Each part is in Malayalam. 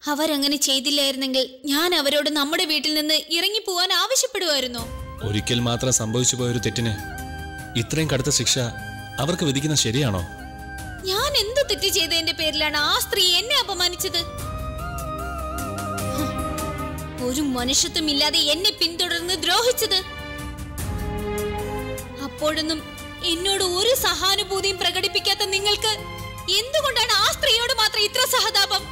അവരങ്ങനെ ചെയ്തില്ലായിരുന്നെങ്കിൽ ഞാൻ അവരോട് നമ്മുടെ വീട്ടിൽ നിന്ന് ഇറങ്ങിപ്പോവാൻ ആവശ്യപ്പെടുമായിരുന്നോ ഒരിക്കൽ മാത്രം സംഭവിച്ചു പോയൊരു തെറ്റിന് ഇത്രയും കടുത്ത ശിക്ഷ അവർക്ക് വിധിക്കുന്നത് ശരിയാണോ ഞാൻ എന്ത് തെറ്റ് ചെയ്തതിന്റെ പേരിലാണ് ആ സ്ത്രീ എന്നെ അപമാനിച്ചത് ഹ്, ഒരു മനുഷ്യത്വം ഇല്ലാതെ എന്നെ പിന്തുടർന്ന് ദ്രോഹിച്ചത് അപ്പോഴൊന്നും എന്നോട് ഒരു സഹാനുഭൂതിയും പ്രകടിപ്പിക്കാത്ത നിങ്ങൾക്ക് എന്തുകൊണ്ടാണ് ആ സ്ത്രീയോട് മാത്രം ഇത്ര സഹതാപം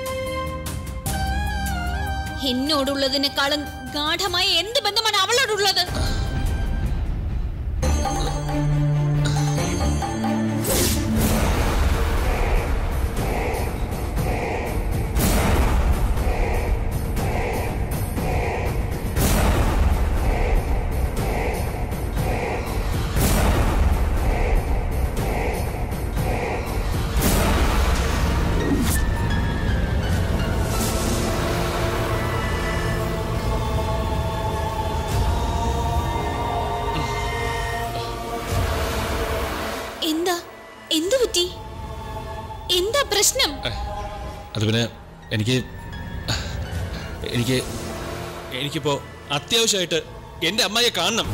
എന്നോടുള്ളതിനേക്കാളും ഗാഠമായ എന്ത് ബന്ധമാണ് അവളോടുള്ളത് എന്താ എന്തു പറ്റി എന്താ പ്രശ്നം അത് പിന്നെ എനിക്ക് എനിക്ക് എനിക്കിപ്പോ അത്യാവശ്യമായിട്ട് എന്റെ അമ്മയെ കാണണം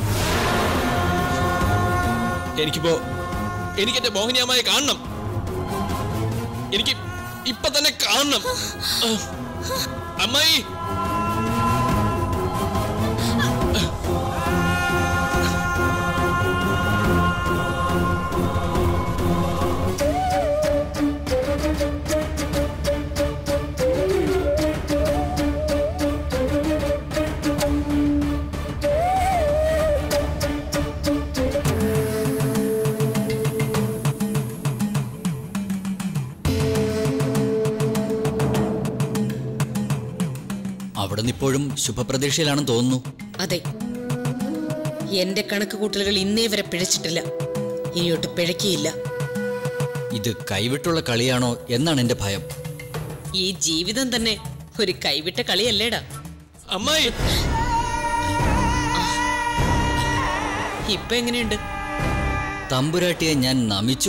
എനിക്കിപ്പോ എനിക്ക് എന്റെ മോഹിനി അമ്മയെ കാണണം എനിക്ക് ഇപ്പൊ തന്നെ കാണണം അമ്മായി അവിടുന്ന് ഇപ്പോഴും ശുഭപ്രതീക്ഷയിലാണെന്ന് തോന്നുന്നു അതെ എന്റെ കണക്ക് കൂട്ടലുകൾ ഇന്നേ വരെ പിഴച്ചിട്ടില്ല ഇനിയൊട്ട് പിഴക്കിയില്ല ഇത് കൈവിട്ടുള്ള കളിയാണോ എന്നാണ് എന്റെ ഭയം ഈ ജീവിതം തന്നെ ഒരു കൈവിട്ട കളിയല്ലേടാ അമ്മായി ഇപ്പൊ എങ്ങനെയുണ്ട് തമ്പുരാട്ടിയെ ഞാൻ നമിച്ചു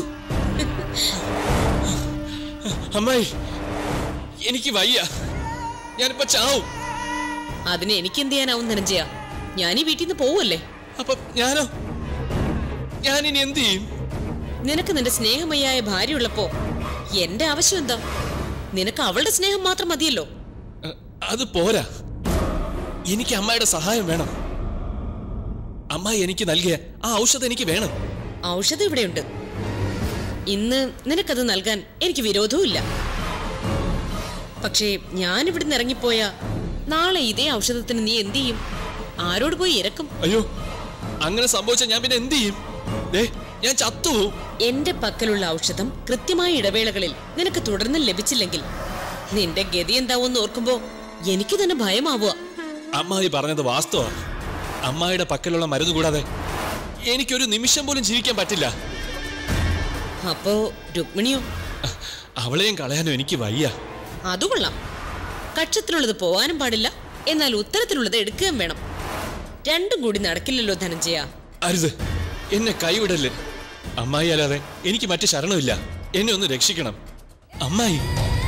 അമ്മായി എനിക്ക് വയ്യ ഞാനിപ്പോ ചാവും അതിന് എനിക്ക് എന്ത് ചെയ്യാനാവും ധനഞ്ജയ ഞാൻ ഈ വീട്ടിൽ നിന്ന് പോവല്ലേ അപ്പൊ ഞാനോ ഞാനിനി എന്ത് ചെയ്യും നിനക്ക് നിന്റെ സ്നേഹമയ്യായ ഭാര്യ ഉള്ളപ്പോ എന്റെ ആവശ്യം എന്താ നിനക്ക് അവളുടെ സ്നേഹം മാത്രം മതിയല്ലോ അ- അത് പോരാ എനിക്ക് അമ്മയുടെ സഹായം വേണം അമ്മായി എനിക്ക് നൽകിയ ആ ഔഷധം എനിക്ക് വേണം ഔഷധം ഇവിടെയുണ്ട് ഇന്ന് നിനക്കത് നൽകാൻ എനിക്ക് വിരോധവുമില്ല പക്ഷേ ഞാൻ ഇവിടുന്ന് ഇറങ്ങിപ്പോയ നാളെ ഇതേ ഔഷധത്തിന് നീ എന്ത് ചെയ്യും ആരോട് പോയി ഇരക്കും അയ്യോ അങ്ങനെ സംഭവിച്ച ഞാൻ പിന്നെ എന്ത് ചെയ്യും ദേ ഞാൻ ചത്തുപോകും എന്റെ പക്കലുള്ള ഔഷധം കൃത്യമായ ഇടവേളകളിൽ നിനക്ക് തുടർന്ന് ലഭിച്ചില്ലെങ്കിൽ നിന്റെ ഗതി എന്താവെന്ന് ഓർക്കുമ്പോ എനിക്ക് തന്നെ ഭയമാവുക അമ്മായി പറഞ്ഞത് വാസ്തവമാണ് അമ്മായിയുടെ പക്കലുള്ള മരുന്ന് കൂടാതെ എനിക്കൊരു നിമിഷം പോലും ജീവിക്കാൻ പറ്റില്ല അപ്പോ രുക്മിണിയോ അവളെയും കളയാനും എനിക്ക് വയ്യ അത് കൊള്ളാം കക്ഷത്തിലുള്ളത് പോവാനും പാടില്ല എന്നാൽ ഉത്തരത്തിലുള്ളത് എടുക്കുകയും വേണം രണ്ടും കൂടി നടക്കില്ലല്ലോ ധനഞ്ജയ അരുത് എന്നെ കൈവിടല്ലേ അമ്മായി അല്ലാതെ എനിക്ക് മറ്റു ശരണമില്ല എന്നെ ഒന്ന് രക്ഷിക്കണം അമ്മായി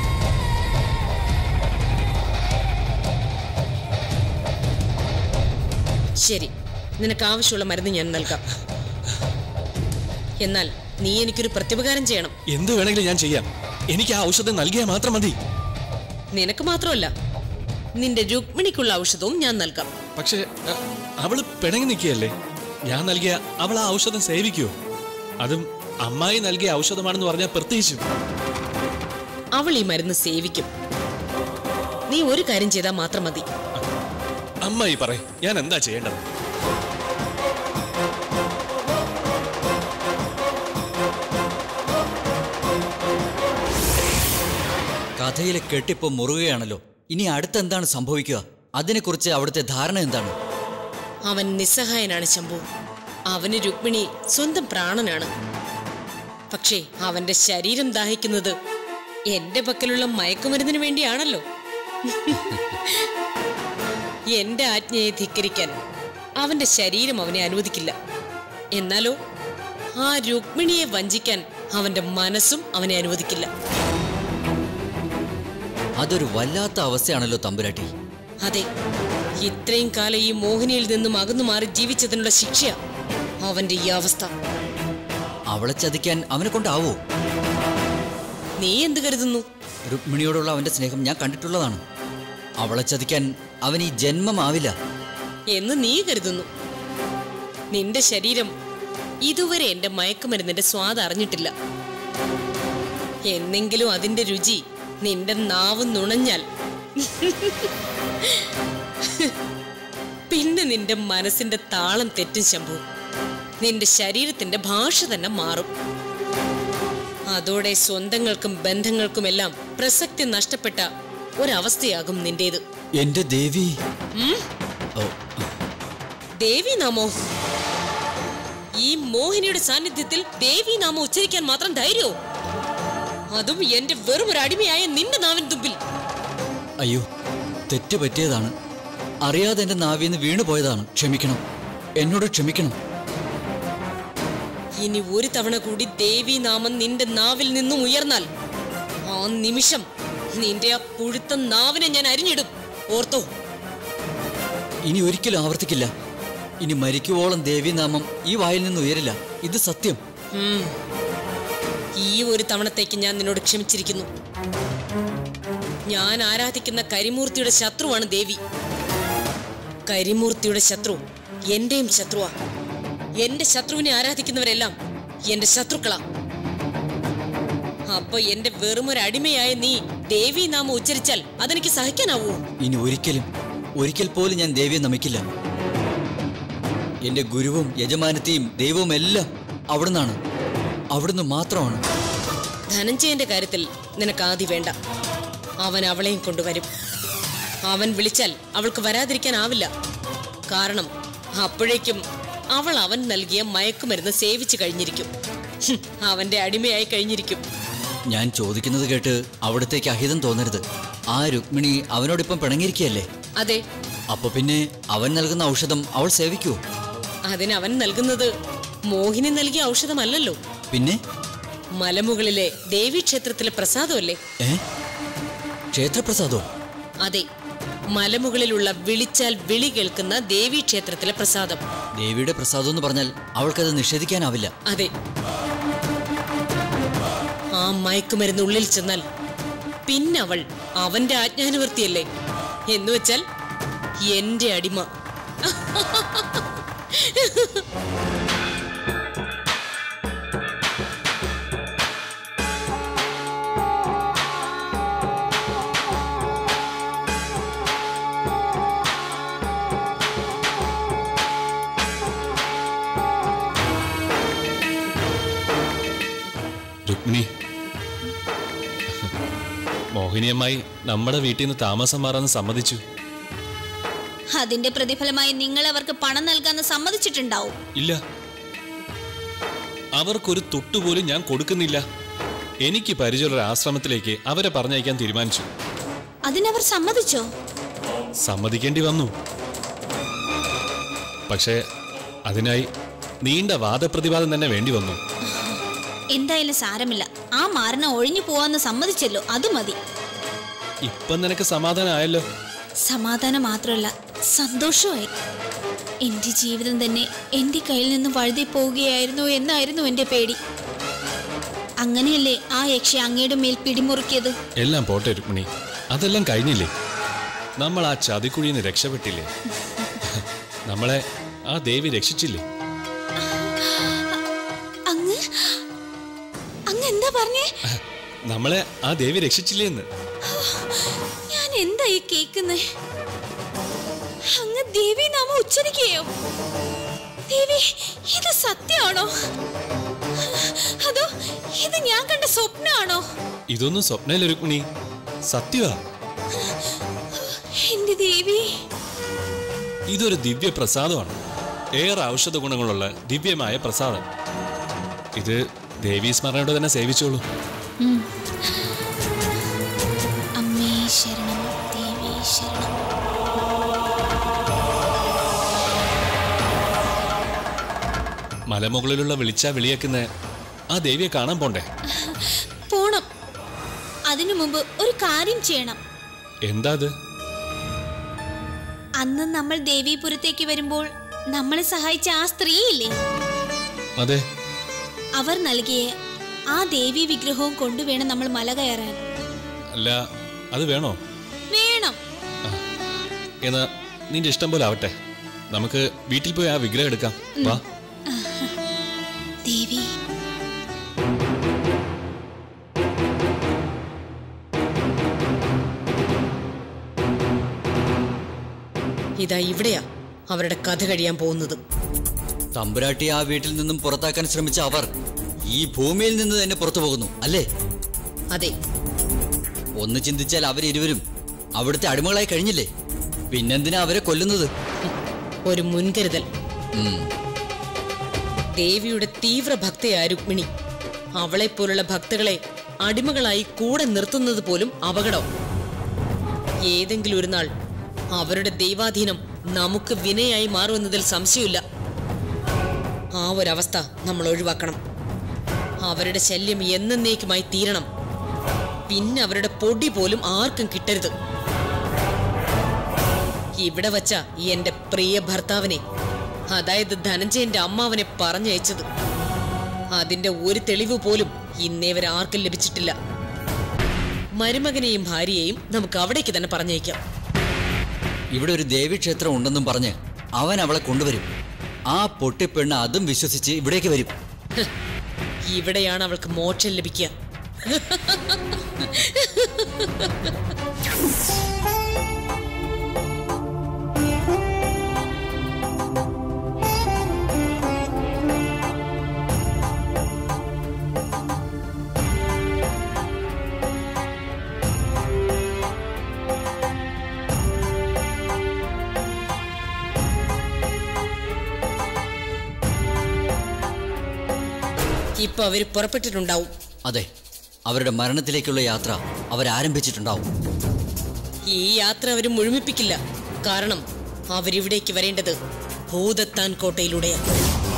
ശരി നിനക്ക് ആവശ്യമുള്ള മരുന്ന് ഞാൻ നൽകാം എന്നാൽ നീ എനിക്കൊരു പ്രത്യുപകാരം ചെയ്യണം എന്ത് വേണമെങ്കിലും ഞാൻ ചെയ്യാം എനിക്ക് ആ ഔഷധം നൽകിയാൽ മാത്രം മതി നിനക്ക് മാത്രമല്ല നിന്റെ രുക്മിണിക്കുള്ള ഔഷധവും ഞാൻ നൽകാം പക്ഷേ അ, അവള് പിണങ്ങി നിൽക്കുകയല്ലേ ഞാൻ നൽകിയ അവൾ ആ ഔഷധം സേവിക്കുമോ അതും അമ്മായി നൽകിയ ഔഷധമാണെന്ന് പറഞ്ഞാൽ പ്രത്യേകിച്ചും അവൾ ഈ മരുന്ന് സേവിക്കും നീ ഒരു കാര്യം ചെയ്താൽ മാത്രം മതി അമ്മായി പറയും ഞാൻ എന്താ ചെയ്യേണ്ടത് കഥയിലെ കെട്ടിപ്പം മുറുകയാണല്ലോ ഇനി അടുത്തെന്താണ് സംഭവിക്കുക അതിനെക്കുറിച്ച് അവിടുത്തെ ധാരണ എന്താണ് അവൻ നിസ്സഹായനാണ് ശംഭു അവന് രുക്മിണി സ്വന്തം പ്രാണനാണ് പക്ഷേ അവന്റെ ശരീരം ദാഹിക്കുന്നത് എന്റെ പക്കലുള്ള മയക്കുമരുന്നിന് വേണ്ടിയാണല്ലോ എന്റെ ആജ്ഞയെ ധിക്കരിക്കാൻ അവന്റെ ശരീരം അവനെ അനുവദിക്കില്ല എന്നാലോ ആ രുക്മിണിയെ വഞ്ചിക്കാൻ അവന്റെ മനസ്സും അവനെ അനുവദിക്കില്ല അതൊരു വല്ലാത്ത അവസ്ഥയാണല്ലോ തമ്പുരാട്ടി അതെ ഇത്രയും കാലം ഈ മോഹിനിയിൽ നിന്നും അകന്നു മാറി ജീവിച്ചതിനുള്ള ശിക്ഷ അവന്റെ ഈ അവസ്ഥ അവളെ ചതിക്കാൻ അവനെ കൊണ്ടാവോ നീ എന്ത് കരുതുന്നു രുക്മിണിയോടുള്ള അവന്റെ സ്നേഹം ഞാൻ കണ്ടിട്ടുള്ളതാണ് അവളെ ചതിക്കാൻ അവൻ ഈ ജന്മമാവില്ല എന്ന് നീ കരുതുന്നു നിന്റെ ശരീരം ഇതുവരെ എന്റെ മയക്കുമരുന്നിന്റെ സ്വാദ് അറിഞ്ഞിട്ടില്ല എന്നെങ്കിലും അതിന്റെ രുചി നിന്റെ നാവ് നുണഞ്ഞാൽ പിന്നെ നിന്റെ മനസ്സിന്റെ താളം തെറ്റും ശംഭു നിന്റെ ശരീരത്തിന്റെ ഭാഷ തന്നെ മാറും അതോടെ സ്വന്തങ്ങൾക്കും ബന്ധങ്ങൾക്കുമെല്ലാം പ്രസക്തി നഷ്ടപ്പെട്ട ഒരവസ്ഥയാകും നിന്റേത് എന്റെ ദേവി ഉം? ഓ, ദേവി നാമോ ഈ മോഹിനിയുടെ സാന്നിധ്യത്തിൽ ദേവി നാമം ഉച്ചരിക്കാൻ മാത്രം ധൈര്യമോ അതും എന്റെ വെറും ഒരു അടിമയായ നിന്റെ നാവിൻ തുമ്പിൽ അയ്യോ തെറ്റ് പറ്റിയതാണ് അറിയാതെ എന്റെ നാവിന്ന് വീണു പോയതാണ് ക്ഷമിക്കണം എന്നോട് ക്ഷമിക്കണം ഇനി ഒരു തവണ കൂടി ദേവി നാമം നിന്റെ നാവിൽ നിന്നും ഉയർന്നാൽ ആ നിമിഷം നിന്റെ ആ പുഴുത്ത നാവിനെ ഞാൻ അരിഞ്ഞിടും ഓർത്തോ ഇനി ഒരിക്കലും ആവർത്തിക്കില്ല ഇനി മരിക്കുവോളം ദേവീനാമം ഈ വായിൽ നിന്ന് ഉയരില്ല ഇത് സത്യം ഉം. ഈ ഒരു തവണത്തേക്ക് ഞാൻ നിന്നോട് ക്ഷമിച്ചിരിക്കുന്നു ഞാൻ ആരാധിക്കുന്ന കരിമൂർത്തിയുടെ ശത്രുവാണ് ദേവി കരിമൂർത്തിയുടെ ശത്രു എന്റെയും ശത്രുവാ എന്റെ ശത്രുവിനെ ആരാധിക്കുന്നവരെല്ലാം എന്റെ ശത്രുക്കളാ അപ്പൊ എന്റെ വെറുമൊരു അടിമയായ നീ ദേവി നാമം ഉച്ചരിച്ചാൽ അതെനിക്ക് സഹിക്കാനാവൂ ഇനി ഒരിക്കലും ഒരിക്കൽ പോലും ഞാൻ ദേവിയെ നമിക്കില്ല എന്റെ ഗുരുവും യജമാനത്തെയും ദൈവവും എല്ലാം അവിടുന്നാണ് അവിടുന്ന് മാത്രമാണ് ധനഞ്ജയന്റെ കാര്യത്തിൽ നിനക്ക് ആദി വേണ്ട അവൻ അവളെയും കൊണ്ടുവരും അവൻ വിളിച്ചാൽ അവൾക്ക് വരാതിരിക്കാനാവില്ല കാരണം അപ്പോഴേക്കും അവൾ അവൻ നൽകിയ മയക്കുമരുന്ന് സേവിച്ചു കഴിഞ്ഞിരിക്കും ഹും, അവന്റെ അടിമയായി കഴിഞ്ഞിരിക്കും ഞാൻ ചോദിക്കുന്നത് കേട്ട് അവിടത്തേക്ക് അഹിതം തോന്നരുത് ആ രുക്മിണി അവനോടിപ്പം പിണങ്ങിയിരിക്കുകയല്ലേ അതെ അപ്പൊ പിന്നെ അവൻ നൽകുന്ന ഔഷധം അവൾ സേവിക്കുവോ അതിന് അവൻ നൽകുന്നത് മോഹിനി നൽകിയ ഔഷധമല്ലല്ലോ പിന്നെ മലമുകളിലെ ദേവീക്ഷേത്രത്തിലെ പ്രസാദമല്ലേ ഏ ക്ഷേത്രപ്രസാദോ അതെ മലമുകളിലുള്ള വിളിച്ചാൽ വിളി കേൾക്കുന്ന ദേവീക്ഷേത്രത്തിലെ പ്രസാദം ദേവിയുടെ പ്രസാദം എന്ന് പറഞ്ഞാൽ അവൾക്കത് നിഷേധിക്കാനാവില്ല അതെ ആ മയക്കുമരുന്ന് ഉള്ളിൽ ചെന്നാൽ പിന്നെ അവൾ അവന്റെ ആജ്ഞാനുവർത്തിയല്ലേ എന്ന് വെച്ചാൽ എന്റെ അടിമ രുക്മിണി മോഹിനിയമ്മായി നമ്മുടെ വീട്ടിൽ നിന്ന് താമസം മാറാന്ന് സമ്മതിച്ചു അതിന്റെ പ്രതിഫലമായി നിങ്ങൾ അവർക്ക് പണം നൽകാന്ന് സമ്മതിച്ചിട്ടുണ്ടാവും ഇല്ല അവർക്കൊരു തൊട്ടുപോലും ഞാൻ കൊടുക്കുന്നില്ല എനിക്ക് പരിചയമുള്ള ആശ്രമത്തിലേക്ക് അവരെ പറഞ്ഞയക്കാൻ തീരുമാനിച്ചു അതിനവർ സമ്മതിച്ചോ സമ്മതിക്കേണ്ടി വന്നു പക്ഷേ അതിനായി നീണ്ട വാദപ്രതിവാദം തന്നെ വേണ്ടി വന്നു എന്തായാലും സാരമില്ല ആ മാരണ ഒഴിഞ്ഞു പോവാന്ന് സമ്മതിച്ചല്ലോ അത് മതി ഇപ്പം നിനക്ക് സമാധാനമായല്ലോ സമാധാനം മാത്രമല്ല സന്തോഷമായി എന്റെ ജീവിതം തന്നെ എന്റെ കയ്യിൽ നിന്ന് വഴുതി പോവുകയായിരുന്നു എന്നായിരുന്നു എന്റെ പേടി അങ്ങനെയല്ലേ ആ യക്ഷ അങ്ങയുടെ മേൽ പിടിമുറുക്കിയത് എല്ലാം പോട്ടെ രുക്മിണി അതെല്ലാം കഴിഞ്ഞില്ലേ നമ്മൾ ആ ചതിക്കുഴിയിൽ നിന്ന് രക്ഷപ്പെട്ടില്ലേ നമ്മളെ ആ ദേവി രക്ഷിച്ചില്ലേ അങ്ങ് അങ്ങ് എന്താ പറഞ്ഞേ നമ്മളെ ആ ദേവി രക്ഷിച്ചില്ലേ എന്ന് ഞാൻ എന്താ ഈ കേക്കുന്നേ അങ്ങ് ദേവി നാമ ഉച്ചരിക്കുകയോ ദേവി ഇത് സത്യമാണോ അതോ ഇത് ഞാൻ കണ്ട സ്വപ്നമാണോ ഇതൊന്നും സ്വപ്നയില്ല രുക്മിണി സത്യമാ എന്റെ ദേവി ഇതൊരു ദിവ്യ പ്രസാദമാണ് ഏറെ ഔഷധ ഗുണങ്ങളുള്ള ദിവ്യമായ പ്രസാദം ഇത് ദേവീ സ്മരണയോടെ തന്നെ സേവിച്ചോളൂ അമ്മേ ശരണം ദേവി ശരണം മലമുകളിലുള്ള വിളിച്ചാ വിളിയേക്കുന്ന ആ ദേവിയെ കാണാൻ പോണ്ടേ പോണം അതിനു മുമ്പ് ഒരു കാര്യം ചെയ്യണം എന്താ അത് അന്ന് നമ്മൾ ദേവീപുരത്തേക്ക് വരുമ്പോൾ നമ്മളെ സഹായിച്ച ആ സ്ത്രീയില്ലേ അതെ അവർ നൽകിയ ആ ദേവി വിഗ്രഹവും കൊണ്ടുവേണം നമ്മൾ മല കയറാൻ അല്ല അത് വേണോ വേണം എന്നാ നിന്റെ ഇഷ്ടം പോലെ ആവട്ടെ നമുക്ക് വീട്ടിൽ പോയി ആ വിഗ്രഹം എടുക്കാം വാ ദേവി ഇതാ ഇവിടെയാ അവരുടെ കഥ കഴിയാൻ പോകുന്നത് തമ്പുരാട്ടി ആ വീട്ടിൽ നിന്നും പുറത്താക്കാൻ ശ്രമിച്ച അവർ ഈ ഭൂമിയിൽ നിന്ന് തന്നെ പുറത്തു പോകുന്നു അല്ലേ അതെ ഒന്ന് ചിന്തിച്ചാൽ അവരിരുവരും അവിടുത്തെ അടിമകളായി കഴിഞ്ഞില്ലേ പിന്നെന്തിനാ അവരെ കൊല്ലുന്നത് ഒരു മുൻകരുതൽ ഉം. ദേവിയുടെ തീവ്ര ഭക്തയായ രുക്മിണി അവളെ പോലുള്ള ഭക്തകളെ അടിമകളായി കൂടെ നിർത്തുന്നത് പോലും അപകടം ഏതെങ്കിലും ഒരു നാൾ അവരുടെ ദൈവാധീനം നമുക്ക് വിനയായി മാറുമെന്നതിൽ സംശയമില്ല ആ ഒരവസ്ഥ നമ്മൾ ഒഴിവാക്കണം അവരുടെ ശല്യം എന്നേക്കുമായി തീരണം പിന്നെ അവരുടെ പൊടി പോലും ആർക്കും കിട്ടരുത് ഇവിടെ വച്ച എന്റെ പ്രിയ ഭർത്താവിനെ അതായത് ധനഞ്ജയന്റെ അമ്മാവനെ പറഞ്ഞയച്ചത് അതിന്റെ ഒരു തെളിവ് പോലും ഇന്നേ വരെ ആർക്കും ലഭിച്ചിട്ടില്ല മരുമകനെയും ഭാര്യയെയും നമുക്ക് അവിടേക്ക് തന്നെ പറഞ്ഞയക്കാം ഇവിടെ ഒരു ദേവീക്ഷേത്രം ഉണ്ടെന്നും പറഞ്ഞ് അവൻ അവളെ കൊണ്ടുവരും ആ പൊട്ടിപ്പെണ്ണ് അതും വിശ്വസിച്ച് ഇവിടേക്ക് വരും ഹ്, ഇവിടെയാണ് അവൾക്ക് മോക്ഷം ലഭിക്കുക ഇപ്പൊ അവര് പുറപ്പെട്ടിട്ടുണ്ടാവും അതെ അവരുടെ മരണത്തിലേക്കുള്ള യാത്ര അവരാരംഭിച്ചിട്ടുണ്ടാവും ഈ യാത്ര അവർ മുഴുമിപ്പിക്കില്ല കാരണം അവരിവിടേക്ക് വരേണ്ടത് ഭൂതത്താൻ കോട്ടയിലൂടെയാണ്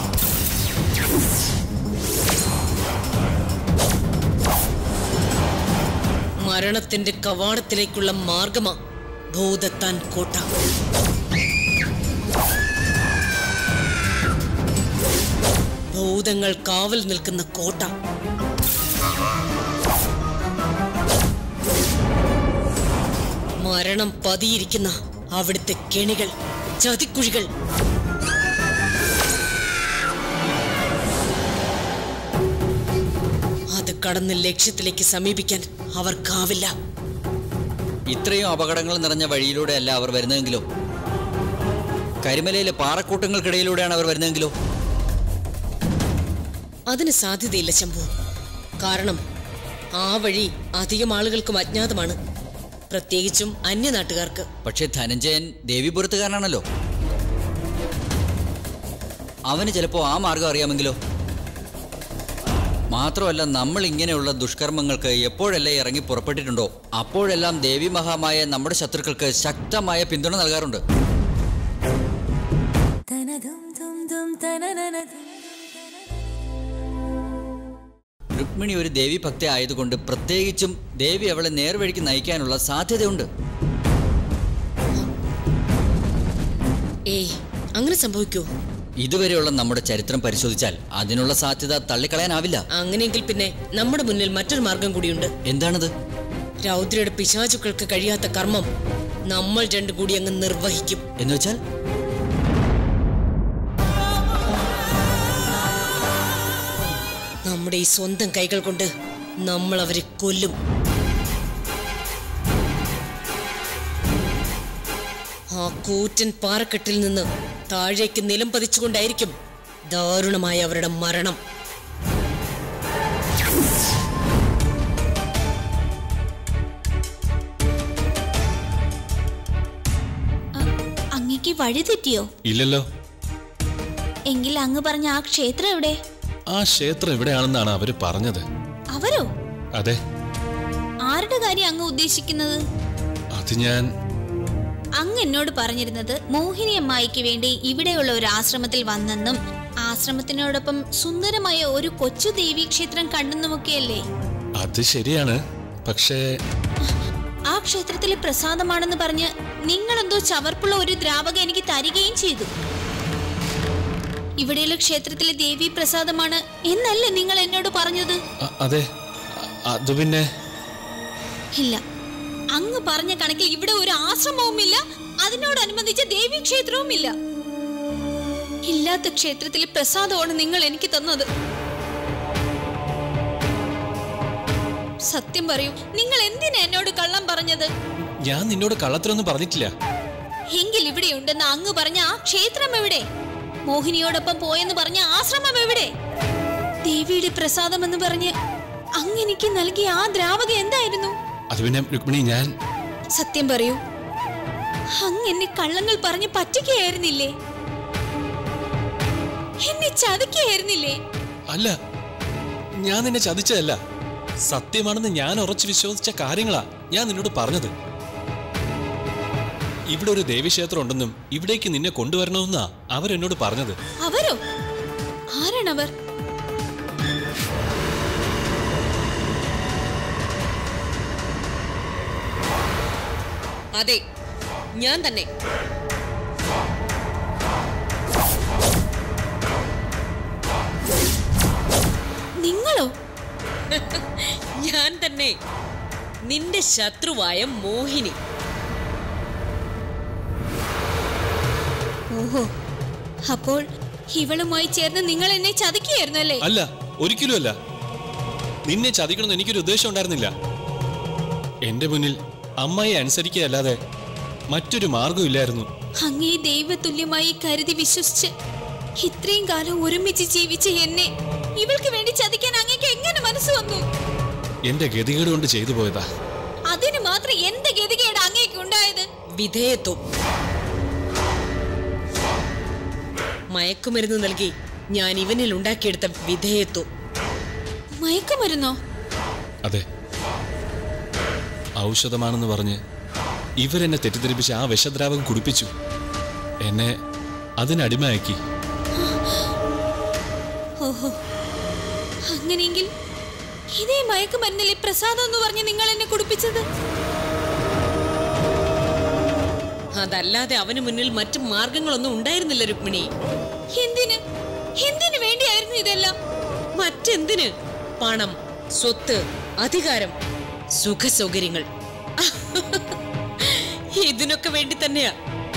മരണത്തിന്റെ കവാടത്തിലേക്കുള്ള മാർഗമാ ഭൂതത്താൻ കോട്ട ഭൂതങ്ങൾ കാവൽ നിൽക്കുന്ന കോട്ട മരണം പതിയിരിക്കുന്ന അവിടുത്തെ കെണികൾ ചതിക്കുഴികൾ അത് കടന്ന് ലക്ഷ്യത്തിലേക്ക് സമീപിക്കാൻ അവർക്കാവില്ല ഇത്രയും അപകടങ്ങൾ നിറഞ്ഞ വഴിയിലൂടെയല്ല അവർ വരുന്നതെങ്കിലോ കരിമലയിലെ പാറക്കൂട്ടങ്ങൾക്കിടയിലൂടെയാണ് അവർ വരുന്നതെങ്കിലോ അതിന് സാധ്യതയില്ല ശംഭു കാരണം ആ വഴി അധികം ആളുകൾക്കും അജ്ഞാതമാണ് പ്രത്യേകിച്ചും അന്യനാട്ടുകാർക്ക് പക്ഷേ ധനഞ്ജയൻ ദേവിപുരത്തുകാരനാണല്ലോ അവന് ചിലപ്പോ ആ മാർഗം അറിയാമെങ്കിലോ മാത്രമല്ല നമ്മൾ ഇങ്ങനെയുള്ള ദുഷ്കർമ്മങ്ങൾക്ക് എപ്പോഴെല്ലാം ഇറങ്ങി പുറപ്പെട്ടിട്ടുണ്ടോ അപ്പോഴെല്ലാം ദേവി മഹാമായ നമ്മുടെ ശത്രുക്കൾക്ക് ശക്തമായ പിന്തുണ നൽകാറുണ്ട് രുക്മിണി ഒരു ദേവി ഭക്തി ആയതുകൊണ്ട് പ്രത്യേകിച്ചും ദേവി അവളെ നേർവഴിക്ക് നയിക്കാനുള്ള സാധ്യതയുണ്ട് ഏയ് അങ്ങനെ സംഭവിക്കൂ ഇതുവരെയുള്ള നമ്മുടെ ചരിത്രം പരിശോധിച്ചാൽ അതിനുള്ള സാധ്യത തള്ളിക്കളയാനാവില്ല അങ്ങനെയെങ്കിൽ പിന്നെ നമ്മുടെ മുന്നിൽ മറ്റൊരു മാർഗം കൂടിയുണ്ട് എന്താണത് രൗദ്രയുടെ പിശാചുക്കൾക്ക് കഴിയാത്ത കർമ്മം നമ്മൾ രണ്ടു കൂടി അങ്ങ് നിർവഹിക്കും എന്ന് വെച്ചാൽ നമ്മുടെ ഈ സ്വന്തം കൈകൾ കൊണ്ട് നമ്മൾ അവരെ കൊല്ലും ആ കൂറ്റൻ പാറക്കെട്ടിൽ നിന്ന് താഴേക്ക് നിലം പതിച്ചുകൊണ്ടായിരിക്കും ദാരുണമായ അവരുടെ മരണം അ- അങ്ങയ്ക്ക് വഴി തെറ്റിയോ ഇല്ലല്ലോ എങ്കിൽ അങ്ങ് പറഞ്ഞ ആ ക്ഷേത്രം എവിടെ ആ ക്ഷേത്രം എവിടെയാണെന്നാണ് അവര് പറഞ്ഞത് അവരോ അതെ ആരുടെ കാര്യം അങ്ങ് ഉദ്ദേശിക്കുന്നത് അത് ഞാൻ അങ്ങ് എന്നോട് പറഞ്ഞിരുന്നത് മോഹിനി അമ്മായിക്ക് വേണ്ടി ഇവിടെയുള്ള ഒരു ആശ്രമത്തിൽ വന്നെന്നും ആശ്രമത്തിനോടൊപ്പം സുന്ദരമായ ഒരു കൊച്ചു ദേവീക്ഷേത്രം കണ്ടെന്നുമൊക്കെയല്ലേ അത് ശരിയാണ് പക്ഷേ ആ ക്ഷേത്രത്തിലെ പ്രസാദമാണെന്ന് പറഞ്ഞ് നിങ്ങളെന്തോ ചവർപ്പുള്ള ഒരു ദ്രാവകം എനിക്ക് തരികയും ചെയ്തു ഇവിടെയുള്ള ക്ഷേത്രത്തിലെ ദേവി പ്രസാദമാണ് എന്നല്ലേ നിങ്ങൾ എന്നോട് പറഞ്ഞത് അ- അതെ അ- അത് പിന്നെ ഇല്ല അങ്ങ് പറഞ്ഞ കണക്കിൽ ഇവിടെ ഒരു ആശ്രമവുമില്ല അതിനോടനുബന്ധിച്ച ദേവീ ക്ഷേത്രവുമില്ല ഇല്ലാത്ത ക്ഷേത്രത്തിലെ പ്രസാദമാണ് നിങ്ങൾ എനിക്ക് തന്നത് സത്യം പറയൂ നിങ്ങൾ എന്തിനാ എന്നോട് കള്ളം പറഞ്ഞത് ഞാൻ നിന്നോട് കള്ളത്തിലൊന്നും പറഞ്ഞിട്ടില്ല എങ്കിൽ ഇവിടെയുണ്ടെന്ന് അങ്ങ് പറഞ്ഞ ആ ക്ഷേത്രം എവിടെ മോഹിനിയോടൊപ്പം പോയെന്ന് പറഞ്ഞ ആശ്രമം എവിടെ ദേവിയുടെ പ്രസാദം എന്ന് പറഞ്ഞ് അങ്ങ് എനിക്ക് നൽകിയ ആ ദ്രാവകം എന്തായിരുന്നു അത് പിന്നെ രുക്മിണി ഞാൻ സത്യം പറയൂ അങ്ങ് എന്നെ കള്ളങ്ങൾ പറഞ്ഞ് പറ്റിക്കുകയായിരുന്നില്ലേ എന്നെ ചതിക്കുകയായിരുന്നില്ലേ അല്ല ഞാൻ നിന്നെ ചതിച്ചതല്ല സത്യമാണെന്ന് ഞാൻ ഉറച്ചു വിശ്വസിച്ച കാര്യങ്ങളാ ഞാൻ നിന്നോട് പറഞ്ഞത് ഇവിടെ ഒരു ദേവീക്ഷേത്രം ഉണ്ടെന്നും ഇവിടേക്ക് നിന്നെ കൊണ്ടുവരണമെന്നാ അവരെന്നോട് പറഞ്ഞത് അവരോ ആരാണവർ അതെ ഞാൻ തന്നെ നിങ്ങളോ ഞാൻ തന്നെ നിന്റെ ശത്രുവായ മോഹിനി ഓഹോ അപ്പോൾ ഇവളുമായി ചേർന്ന് നിങ്ങൾ എന്നെ ചതിക്കുകയായിരുന്നു അല്ലേ അല്ല ഒരിക്കലും അല്ല നിന്നെ ചതിക്കണമെന്ന് എനിക്കൊരു ഉദ്ദേശം ഉണ്ടായിരുന്നില്ല എന്റെ മുന്നിൽ അമ്മയെ അനുസരിക്കുകയല്ലാതെ മറ്റൊരു മാർഗം ഇല്ലായിരുന്നു അങ്ങേ ദൈവതുല്യമായി കരുതി വിശ്വസിച്ച് ഇത്രയും കാലം ഒരുമിച്ച് ജീവിച്ച എന്നെ ഇവൾക്ക് വേണ്ടി ചതിക്കാൻ അങ്ങേക്ക് എങ്ങനെ മനസ്സ് വന്നു എന്റെ ഗതികേട് കൊണ്ട് ചെയ്തു പോയതാ അതിന് മാത്രം എന്ത് ഗതികേട് അങ്ങേക്ക് ഉണ്ടായത് വിധേയത്വം മയക്കുമരുന്ന് നൽകി ഞാൻ ഇവനിൽ ഉണ്ടാക്കിയെടുത്ത വിധേയത്വം മയക്കുമരുന്നോ അതെ ഔഷധമാണെന്ന് പറഞ്ഞ് ഇവരെന്നെ തെറ്റിദ്ധരിപ്പിച്ച് ആ വിഷദ്രാവകം കുടിപ്പിച്ചു എന്നെ അതിനടിമയാക്കി ഓഹോ അങ്ങനെയെങ്കിൽ ഇതേ മയക്കുമരുന്നിലെ പ്രസാദം എന്ന് പറഞ്ഞ് നിങ്ങൾ എന്നെ കുടിപ്പിച്ചത് അതല്ലാതെ അവന് മുന്നിൽ മറ്റു മാർഗങ്ങളൊന്നും ഉണ്ടായിരുന്നില്ല രുക്മിണി എന്തിന് എന്തിനു വേണ്ടിയായിരുന്നു ഇതെല്ലാം മറ്റെന്തിന് പണം സ്വത്ത് അധികാരം സുഖസൗകര്യങ്ങൾ ഇതിനൊക്കെ വേണ്ടി തന്നെയാ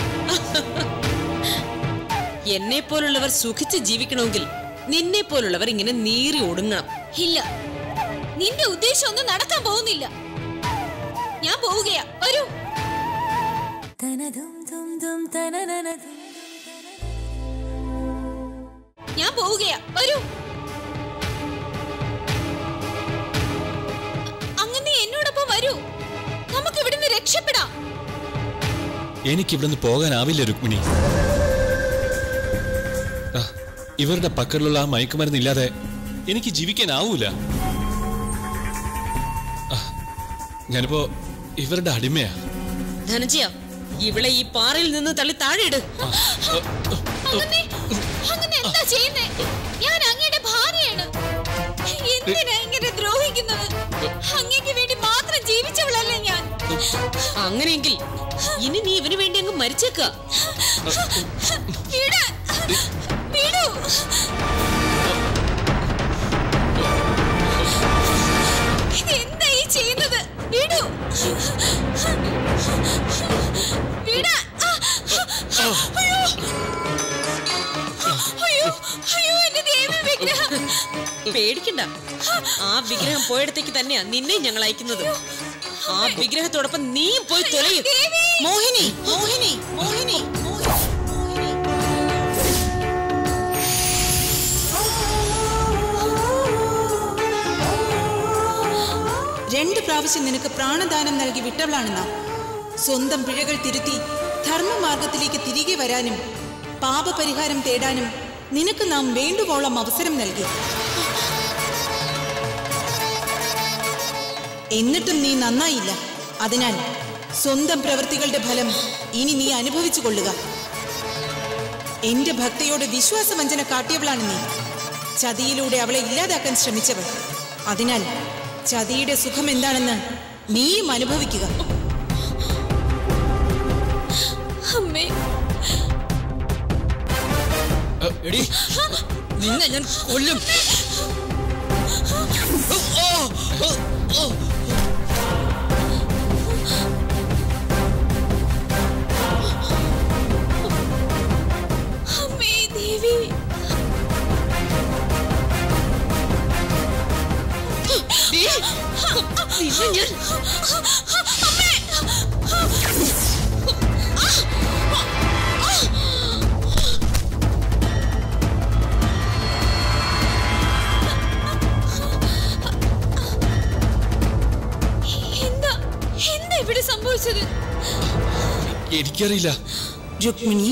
എന്നെ പോലുള്ളവർ സുഖിച്ച് ജീവിക്കണമെങ്കിൽ നിന്നെ പോലുള്ളവർ ഇങ്ങനെ നീറി ഒടുങ്ങണം ഇല്ല നിന്റെ ഉദ്ദേശം ഒന്നും നടക്കാൻ പോകുന്നില്ല ഞാൻ പോവുകയാ വരൂ ഞാൻ പോവുകയാ വരൂ അങ്ങനെ എന്നോടൊപ്പം വരൂ നമുക്ക് ഇവിടുന്ന് രക്ഷപ്പെടാം എനിക്കിവിടുന്ന് പോകാനാവില്ല രുക്മിണി ആ, ഇവരുടെ പക്കലുള്ള ആ മയക്കുമരുന്നില്ലാതെ എനിക്ക് ജീവിക്കാനാവൂല ആ, ഞാനിപ്പോ ഇവരുടെ അടിമയാ ധനജയ ഇവളെ ഈ പാറയിൽ നിന്ന് തള്ളി താഴെ ഇട് അങ്ങനെ അങ്ങനെ എന്താ ചെയ്യുന്നേ ഞാൻ അങ്ങയുടെ ഭാര്യയാണ് എന്തിനാ ഇങ്ങനെ ദ്രോഹിക്കുന്നത് അങ്ങേക്ക് വേണ്ടി മാത്രം ജീവിച്ചവളല്ലേ ഞാൻ അങ്ങനെയെങ്കിൽ ഇനി നീ ഇവന് വേണ്ടി അങ്ങ് മരിച്ചേക്ക വിട് വിടൂ എന്താ ഈ ചെയ്യുന്നത് വിടൂ വിടാ അയ്യോ അയ്യോ അയ്യോ എന്റെ ദേവി വിഗ്രഹം പേടിക്കണ്ട ആ വിഗ്രഹം പോയിടത്തേക്ക് തന്നെയാ നിന്നെ ഞങ്ങൾ അയക്കുന്നത് ആ വിഗ്രഹത്തോടൊപ്പം നീയും പോയി തൊലയും ദേവി മോഹിനി മോഹിനി മോഹിനി രണ്ട് പ്രാവശ്യം നിനക്ക് പ്രാണദാനം നൽകി വിട്ടവളാണ് നാം സ്വന്തം പിഴകൾ തിരുത്തി ധർമ്മമാർഗത്തിലേക്ക് തിരികെ വരാനും പാപപരിഹാരം തേടാനും നിനക്ക് നാം വേണ്ടുവോളം അവസരം നൽകി എന്നിട്ടും നീ നന്നായില്ല അതിനാൽ സ്വന്തം പ്രവൃത്തികളുടെ ഫലം ഇനി നീ അനുഭവിച്ചു കൊള്ളുക എന്റെ ഭക്തയോട് വിശ്വാസവഞ്ചന കാട്ടിയവളാണ് നീ ചതിയിലൂടെ അവളെ ഇല്ലാതാക്കാൻ ശ്രമിച്ചവൾ അതിനാൽ ചതിയുടെ സുഖം എന്താണെന്ന് നീയും അനുഭവിക്കുക എടി നിന്നെ ഞാൻ കൊല്ലും ഓ, ഓ, ഓ. അമ്മേ ദേവി എന്താ എന്താ ഇവിടെ സംഭവിച്ചത് എനിക്കറിയില്ല രുക്മിണി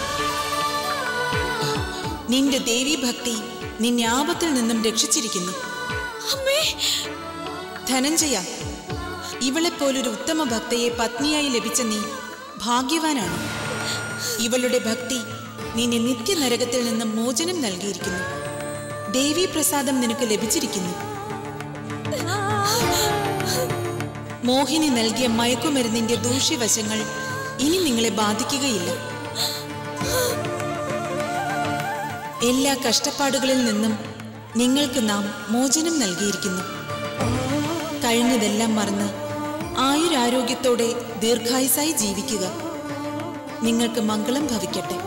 നിന്റെ ദേവീഭക്തി നിന്നെ ആപത്തിൽ നിന്നും രക്ഷിച്ചിരിക്കുന്നു അമ്മേ ധനഞ്ജയ ഇവളെപ്പോലൊരു ഉത്തമ ഭക്തയെ പത്നിയായി ലഭിച്ച നീ ഭാഗ്യവാനാണ് ഇവളുടെ ഭക്തി നിന്നെ നിത്യനരകത്തിൽ നിന്നും മോചനം നൽകിയിരിക്കുന്നു ദേവീ പ്രസാദം നിനക്ക് ലഭിച്ചിരിക്കുന്നു മോഹിനി നൽകിയ മയക്കുമരുന്നിന്റെ ദൂഷ്യവശങ്ങൾ ഇനി നിങ്ങളെ ബാധിക്കുകയില്ല എല്ലാ കഷ്ടപ്പാടുകളിൽ നിന്നും നിങ്ങൾക്ക് നാം മോചനം നൽകിയിരിക്കുന്നു കഴിഞ്ഞതെല്ലാം മറന്ന് ആയുരാരോഗ്യത്തോടെ ദീർഘായുസായി ജീവിക്കുക നിങ്ങൾക്ക് മംഗളം ഭവിക്കട്ടെ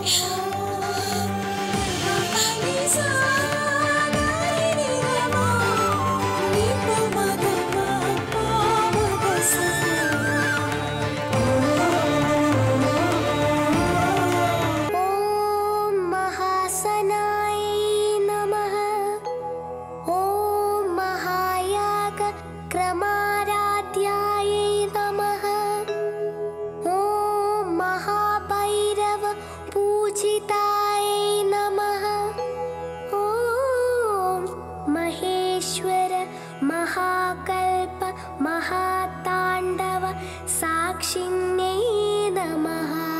ॐ महासनाय नमः ॐ महायाग क्रमाराध्याय नमः ॐ महाभैरव पूजिताय नमः ॐ महेश्वर महाकल्प महाताण्डव साक्षिण्यै नमः